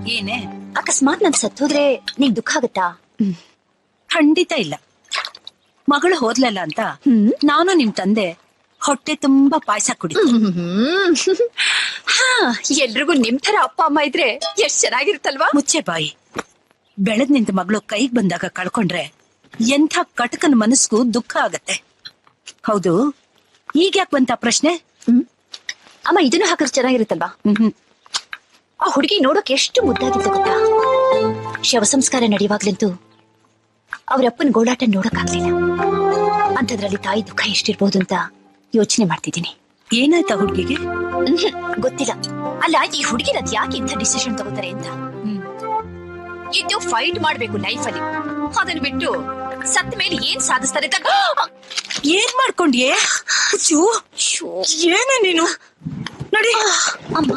ಏನೇ ಅಕಸ್ಮಾತ್ ನನ್ ಸತ್ತೋದ್ರೆ ನಿಂಗ್ ದುಃಖ ಆಗತ್ತಾ ಖಂಡಿತ ಇಲ್ಲ ಮಗಳು ಹೋದ್ಲಲ್ಲ ಅಂತ ಹ್ಮ್. ನಾನು ನಿಮ್ ತಂದೆ ಹೊಟ್ಟೆ ತುಂಬಾ ಪಾಯಸ ಕುಡಿತೀನಿ ಹಾ ಎಲ್ರಿಗೂ ನಿಮ್ ತರ ಅಪ್ಪ ಅಮ್ಮ ಇದ್ರೆ ಎಷ್ಟ್ ಚೆನ್ನಾಗಿರುತ್ತಲ್ವಾ ಮುಚ್ಚೆ ಬಾಯಿ ಬೆಳೆದ್ ನಿಂತ ಮಗಳು ಕೈಗ್ ಬಂದಾಗ ಕಳ್ಕೊಂಡ್ರೆ ಎಂಥ ಕಟಕನ ಮನಸ್ಗೂ ದುಃಖ ಆಗತ್ತೆ ಹೌದು ಈಗ ಯಾಕೆ ಬಂತ ಪ್ರಶ್ನೆ ಅಮ್ಮ ಇದನ್ನು ಹಾಕಿದ್ರೆ ಚೆನ್ನಾಗಿರುತ್ತಲ್ವಾ ಹ್ಮ್ ಆ ಹುಡುಗಿ ನೋಡೋಕ್ ಎಷ್ಟು ಮುದ್ದಾಗಿತ್ತು ಗೊತ್ತಾ ಶವ ಸಂಸ್ಕಾರ ನಡೆಯುವಾಗ್ಲಂತೂ ಅವರಪ್ಪನ ಗೋಳಾಟ ನೋಡಕ್ಕಾಗ್ಲಿಲ್ಲ ಅಂಥದ್ರಲ್ಲಿ ತಾಯಿ ದುಃಖ ಎಷ್ಟಿರ್ಬೋದು ಅಂತ ಯೋಚನೆ ಮಾಡ್ತಿದ್ದೀನಿ ಏನಾಯ್ತಾ ಹುಡ್ಗಿಗೆ ಮ್ಹ್ಮ್, ಗೊತ್ತಿಲ್ಲ ಅಲ್ಲ ಈ ಹುಡುಗಿರ ಅದ್ ಯಾಕೆ ಇಂಥ ಡಿಸಿಷನ್ ತಗೋತಾರೆ ಅಂತ ಇದ್ದು ಫೈಟ್ ಮಾಡ್ಬೇಕು ಲೈಫ್ ಅಲ್ಲಿ ಅದನ್ನ ಬಿಟ್ಟು ಸತ್ತ ಮೇಲೆ ಏನ್ ಸಾಧಿಸ್ತಾರೆ ಅಂತ ಏನ್ ಮಾಡ್ಕೊಂಡ್ಯೆ ಹುಚ್ಚು, ಶೋ, ಏನೇ ನೀನು ನೋಡಿ ಅಮ್ಮ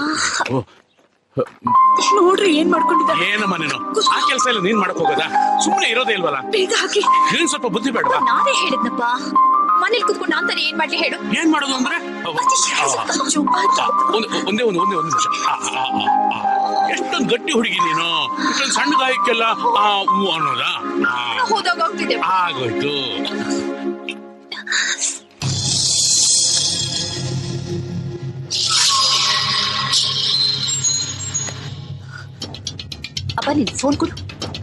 ನೋಡ್ರಿ ಏನ್ ಮಾಡ್ಕೊಂಡಿದ್ದಾರೆ ಏನಮ್ಮ ನೀನು ಆ ಕೆಲಸ ಎಲ್ಲ ನೀನ್ ಮಾಡಕ್ ಹೋಗೋದಾ ಸುಮ್ಮನೆ ಇರೋದೇ ಇಲ್ವಲ್ಲ ಬೇಗ ಹಾಕಿ ನೀನ್ ಸ್ವಲ್ಪ ಬುದ್ಧಿ ಬೇಡವಾ ನಾನೇ ಹೇಳಿದ್ನಪ್ಪ ಮನೇಲಿ ಕುತ್ಕೊಂಡು ನಾನ್ ತಾನೇ ಏನ್ ಮಾಡ್ಲಿ ಹೇಳು ಏನ್ ಮಾಡೋದು ಅಂದ್ರೆ ಅವ್- ಆ, ಆ, ಒಂದ್- ಒಂದೇ ಒಂದು ಒಂದೇ ಒಂದು ನಿಮಿಷ ಆ, ಆ, ಆ, ಆ. ಎಷ್ಟೊಂದು ಗಟ್ಟಿ ಹುಡುಗಿ ನೀನು ಇಷ್ಟೊಂದು ಸಣ್ಣ ಗಾಯಕ್ಕೆಲ್ಲ ಆ ಹ್ಞೂ ಅನ್ನೋದಾ ಆ, ಹೋದಾಗ ಹೋಗ್ತಿದ್ದೆ ಆಗೋಯ್ತು ಅಪ್ಪ ನಿನ್ ಫೋನ್ ಕೊಡು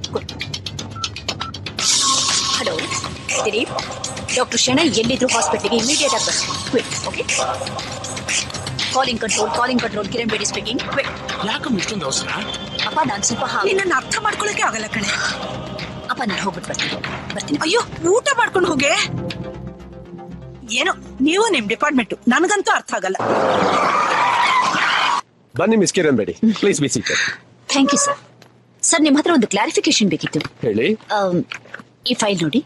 ಹಲೋ ದಿಲೀಪ್ ಡಾಕ್ಟರ್ ಶೆಣೈ ಎಲ್ಲಿದ್ರು ಹಾಸ್ಪಿಟಲ್ಗೆ ಇಮಿಡಿಯೇಟ್ ಆಗಿ ಬರ್ತೀನಿ quick okay calling control calling control Kiran Bedi speaking quick ಯಾಕಮ್ಮ ಇಷ್ಟೊಂದು ಅವಸರ ಅಪ್ಪ ನಾನು ಸ್ವಲ್ಪ ಹಾ ನಿನ್ನ ಅರ್ಥ ಮಾಡ್ಕೊಳಕ್ಕೆ ಆಗಲ್ಲ ಕಣೆ ಅಪ್ಪ ನಾನು ಹೋಗ್ಬಿಟ್ಟು ಬರ್ತೀನಿ ಬರ್ತೀನಿ ಅಯ್ಯೋ ಊಟ ಮಾಡ್ಕೊಂಡು ಹೋಗೆ ಏನೋ ನೀವು ನಿಮ್ ಡಿಪಾರ್ಟ್ಮೆಂಟ್ ನನಗಂತೂ ಅರ್ಥ ಆಗಲ್ಲ ಬನ್ನಿ miss Kiran Bedi please be seated thank you sir sir ನಿಮ್ಮ ಹತ್ರ ಒಂದು ಕ್ಲಾರಿಫಿಕೇಶನ್ ಬೇಕಿತ್ತು ಹೇಳಿ ಆಮ್, ಈ ಫೈಲ್ ನೋಡಿ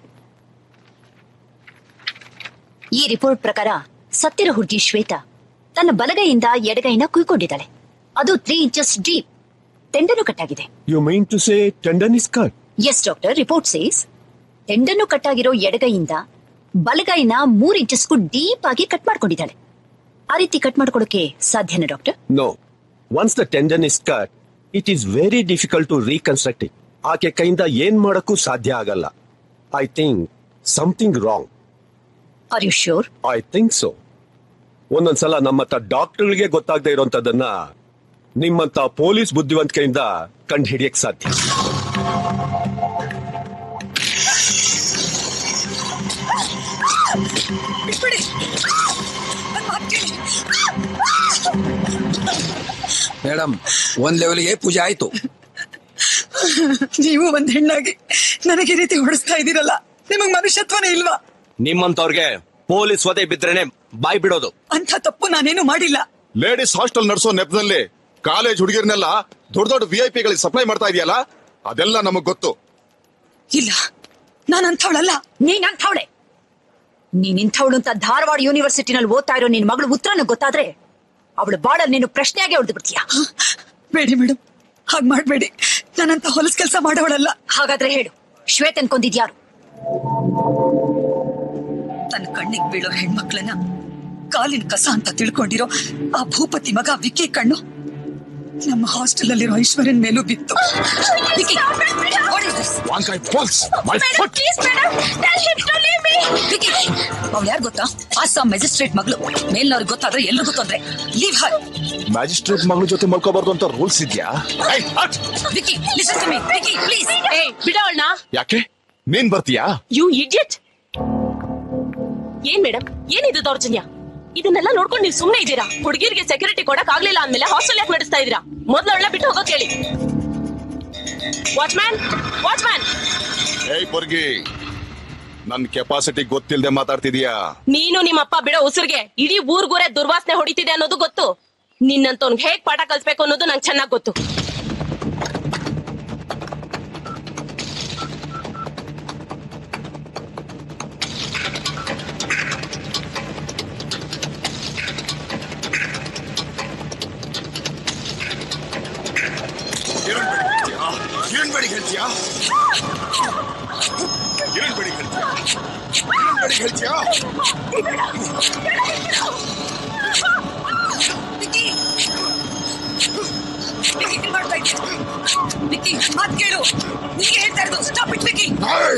ಈ ರಿಪೋರ್ಟ್ ಪ್ರಕಾರ ಸತ್ತಿರೋ ಹುಡುಗಿ ಶ್ವೇತಾ ತನ್ನ ಬಲಗೈಯಿಂದ ಎಡಗೈನ ಕುಯ್ಕೊಂಡಿದ್ದಾಳೆ ಅದು ತ್ರೀ ಇಂಚಸ್ ಡೀಪ್ ತೆಂಡನು ಕಟ್ಟಾಗಿದೆ you mean to say tendon is cut yes doctor report says ತೆಂಡನ್ನು ಕಟ್ಟಾಗಿರೋ ಎಡಗೈಯಿಂದ ಬಲಗೈನ ಮೂರ್ ಇಂಚಸ್ಗೂ ಡೀಪ್ ಆಗಿ ಕಟ್ ಮಾಡ್ಕೊಂಡಿದ್ದಾಳೆ ಆ ರೀತಿ ಕಟ್ ಮಾಡ್ಕೊಡಕ್ಕೆ ಸಾಧ್ಯನಾ doctor no once the tendon is cut it is very difficult to reconstruct it ಆಕೆ ಕೈಯಿಂದ ಏನ್ ಮಾಡಕ್ಕೂ ಸಾಧ್ಯ ಆಗಲ್ಲ I think something wrong are you sure I think so ಒಂದೊಂದ್ಸಲ ನಮ್ಮಂತ ಡಾಕ್ಟರ್ಗಳಿಗೆ ಗೊತ್ತಾಗದೆ ಇರೋಂಥದ್ದನ್ನ ನಿಮ್ಮಂತ ಪೊಲೀಸ್ ಬುದ್ಧಿವಂತಿಕೆಯಿಂದ ಕಂಡು ಹಿಡಿಯಕ್ ಸಾಧ್ಯ ಬಿಟ್ಬಿಡಿ ನನ್ ಮಾತ್ ಕೇಳಿ. ಮೇಡಮ್ ಒಂದ್ ಲೆವೆಲ್ಗೆ ಪೂಜೆ ಆಯ್ತು ನೀವು ಒಂದ್ ಹೆಣ್ಣಾಗಿ ನನಗೆ ಈ ರೀತಿ ಹೊಡಿಸ್ತಾ ಇದೀರಲ್ಲ ನಿಮಗ್ ಮನುಷ್ಯತ್ವನೇ ಇಲ್ವಾ ನಿಮ್ಮಂತವ್ರಿಗೆ ಪೊಲೀಸ್ ವಧೆ ಬಿದ್ರೇನೆ ಬಾಯ್ ಬಿಡೋದು ಅಂತ ತಪ್ಪು ನಾನೇನು ಮಾಡಿಲ್ಲ ಲೇಡೀಸ್ ಹಾಸ್ಟೆಲ್ ನಡೆಸೋ ನೆಪದಲ್ಲಿ ಕಾಲೇಜ್ ಹುಡುಗಿರ್ನೆಲ್ಲ ದೊಡ್ಡ ದೊಡ್ಡ ವಿ ಐ ಪಿಗಳಿಗೆ ಸಪ್ಲೈ ಮಾಡ್ತಾ ಇದೆಯಲ್ಲ ಅದೆಲ್ಲ ನಮಗ್ ಗೊತ್ತು ಇಲ್ಲ ನಾನ್ ಅಂಥವಳಲ್ಲ ನೀನ್ ಅಂಥವಳೆ ನೀನ್ ಇಂಥವಳು ಅಂತ ಧಾರವಾಡ ಯೂನಿವರ್ಸಿಟಿನಲ್ಲಿ ಓದ್ತಾ ಇರೋ ನಿನ್ ಮಗಳು ಉತ್ತರನ ಗೊತ್ತಾದ್ರೆ ಅವಳು ಬಾಳಲ್ಲಿ ನೀನು ಪ್ರಶ್ನೆಯಾಗೆ ಉಳಿದು ಬಿಡ್ತೀಯ ಬೇಡಿ ಮೇಡಮ್ ಹಾಗ್ ಮಾಡ್ಬೇಡಿ ನಾನಂತ ಹೊಲಸ್ ಕೆಲಸ ಮಾಡೋಳಲ್ಲ ಹಾಗಾದ್ರೆ ಹೇಳು ಶ್ವೇತನ್ ಕೊಂದಿದ್ಯಾರು ತನ್ನ ಕಣ್ಣಿಗೆ ಬೀಳೋ ಹೆಣ್ಮಕ್ಳನ್ನ ಕಾಲಿನ ಕಸ ಅಂತ ತಿಳ್ಕೊಂಡಿರೋ ಆ ಭೂಪತಿ ಮಗ ವಿಕ್ಕಿ ಕಣ್ಣು ನಮ್ಮ ಹಾಸ್ಟೆಲ್ ಅಲ್ಲಿರೋ ಐಶ್ವರ್ಯನ್ ಮೇಲೂ ಬಿತ್ತು ವಿಕ್ಕಿ, what is this? ವಾಂಕಾಯ್ ಫಾಲ್ಸ್ ಮೈ ಫುಟ್ ವಿಕ್ಕಿ, ಅವ್ಳು ಯಾರು ಗೊತ್ತಾ ಆಸಾಂ ಮೆಜಿಸ್ಟ್ರೇಟ್ ಮಗಳು ಮೇಲ್ನವ್ರಿಗೆ ಗೊತ್ತಾದ್ರೆ ಎಲ್ರಿಗೂ ತೊಂದ್ರೆ ಲೀವ್ ಹರ್ ಮ್ಯಾಜಿಸ್ಟ್ರೇಟ್ ಮಗಳ ಜೊತೆ ಮಲ್ಕೋಬಾರ್ದು ಅಂತ ರೂಲ್ಸ್ ಇದೆಯಾ Vicky listen to me Vicky please ಏ ಬಿಡವಳ್ನ ಯಾಕೆ ನೀನ್ ಬರ್ತೀಯಾ ಯು ಇಡಿಯಟ್ ಏನ್ ಮೇಡಮ್ ಏನಿದು ದೌರ್ಜನ್ಯ ಇದನ್ನೆಲ್ಲ ನೋಡ್ಕೊಂಡು ನೀವು ಸುಮ್ನೆ ಇದ್ದೀರಾ ಹುಡುಗಿರಿಗೆ ಸೆಕ್ಯೂರಿಟಿ ಕೊಡಕ್ ಆಗ್ಲಿಲ್ಲ ಅಂದ್ಮೇಲೆ ಹಾಸ್ಟೆಲ್ ಯಾಕೆ ನಡೆಸ್ತಾ ಇದೀರಾ ಮೊದ್ಲು ಅವಳ ಬಿಟ್ಟು ಹೋಗೋಕ್ ಹೇಳಿ ವಾಚ್ಮ್ಯಾನ್ ವಾಚ್ಮ್ಯಾನ್ ಏಯ್ ಪೊರ್ಗಿ ನನ್ ಕೆಪಾಸಿಟಿ ಗೊತ್ತಿಲ್ದೆ ಮಾತಾಡ್ತಿದೀಯಾ ನೀನು ನಿಮ್ಮಪ್ಪ ಬಿಡೋ ಉಸಿರಿಗೆ ಇಡೀ ಊರ್ಗೂರೇ ದುರ್ವಾಸನೆ ಹೊಡಿತಿದೆ ಅನ್ನೋದು ಗೊತ್ತು ನಿನ್ನಂತವ್ನ್ಗೆ ಹೇಗ್ ಪಾಠ ಕಲ್ಸ್ಬೇಕು ಅನ್ನೋದು ನಂಗೆ ಚೆನ್ನಾಗ್ ಗೊತ್ತು ಕಿರಣ್ ಬೇಡಿ ಹೇಳ್ತೀಯಾ ಕಿರಣ್ ಬೇಡಿ ಹೇಳ್ತೀಯಾ ಕಿರಣ್ ಬೇಡಿ ಹೇಳ್ತೀಯಾ ವಿಕ್ಕಿ ವಿಕ್ಕಿ ಏನ್ ಮಾಡ್ತಾ ಇದ್ದೀಯ ವಿಕ್ಕಿ ಮಾತ್ ಕೇಳು ನಿನಗೆ ಹೇಳ್ತಾ ಇರೋದು ಸ್ಟಾಪ್ ಇಟ್ ವಿಕ್ಕಿ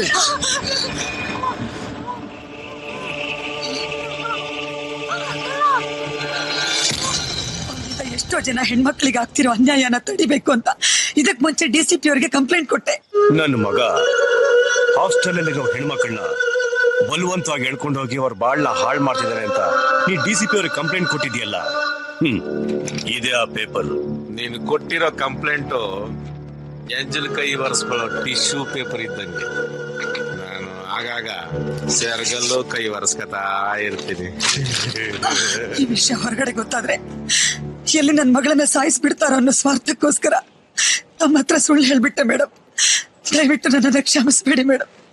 ಅವ್ರಿಂದ ಎಷ್ಟೋ ಜನ ಹೆಣ್ಮಕ್ಳಿಗೆ ಆಗ್ತಿರೋ ಅನ್ಯಾಯನ ತಡಿಬೇಕು ಅಂತ ಇದಕ್ ಮುಂಚೆ ಡಿ ಸಿ ಪಿ ಅವರಿಗೆ ಕಂಪ್ಲೇಂಟ್ ಕೊಟ್ಟೆ ನನ್ನ ಮಗ ಹಾಸ್ಟೆಲ್ ಅಲ್ಲಿರೋ ಹೆಣ್ಮಕ್ಳನ್ನ ಬಲವಂತವಾಗಿ ಎಳ್ಕೊಂಡು ಹೋಗಿ ಅವ್ರ ಬಾಳ್ನ ಹಾಳು ಮಾಡ್ತಿದ್ದಾರೆ ಅಂತ ನೀ ಡಿ ಸಿ ಪಿ ಅವ್ರಿಗೆ ಕಂಪ್ಲೇಂಟ್ ಕೊಟ್ಟಿದ್ಯಲ್ಲ ಹ್ಮ್ ಇದೇ ಆ ಪೇಪರ್ ನೀನು ಕೊಟ್ಟಿರೋ ಕಂಪ್ಲೇಂಟು ಎಂಜಲ್ ಕೈ ಒರೆಸ್ಕೊಳ್ಳೋ ಟಿಶ್ಯೂ ಪೇಪರ್ ಇದ್ದಂಗೆ ನಾನು ಆಗಾಗ ಸೆರ್ಗಲ್ಲೂ ಕೈ ಒರೆಸ್ಕೊತಾ ಇರ್ತೀನಿ ಈ ವಿಷಯ ಹೊರಗಡೆ ಗೊತ್ತಾದ್ರೆ ಎಲ್ಲಿ ನನ್ನ ಮಗಳನ್ನ ಸಾಯಿಸ್ಬಿಡ್ತಾರೋ ಅನ್ನೋ ಸ್ವಾರ್ಥಕ್ಕೋಸ್ಕರ ತಮ್ಮ ಹತ್ರ ಸುಳ್ಳು ಹೇಳ್ಬಿಟ್ಟೆ ಮೇಡಮ್ ದಯವಿಟ್ಟು ನನ್ನನ್ನು ಕ್ಷಮಿಸ್ಬೇಡಿ ಮೇಡಮ್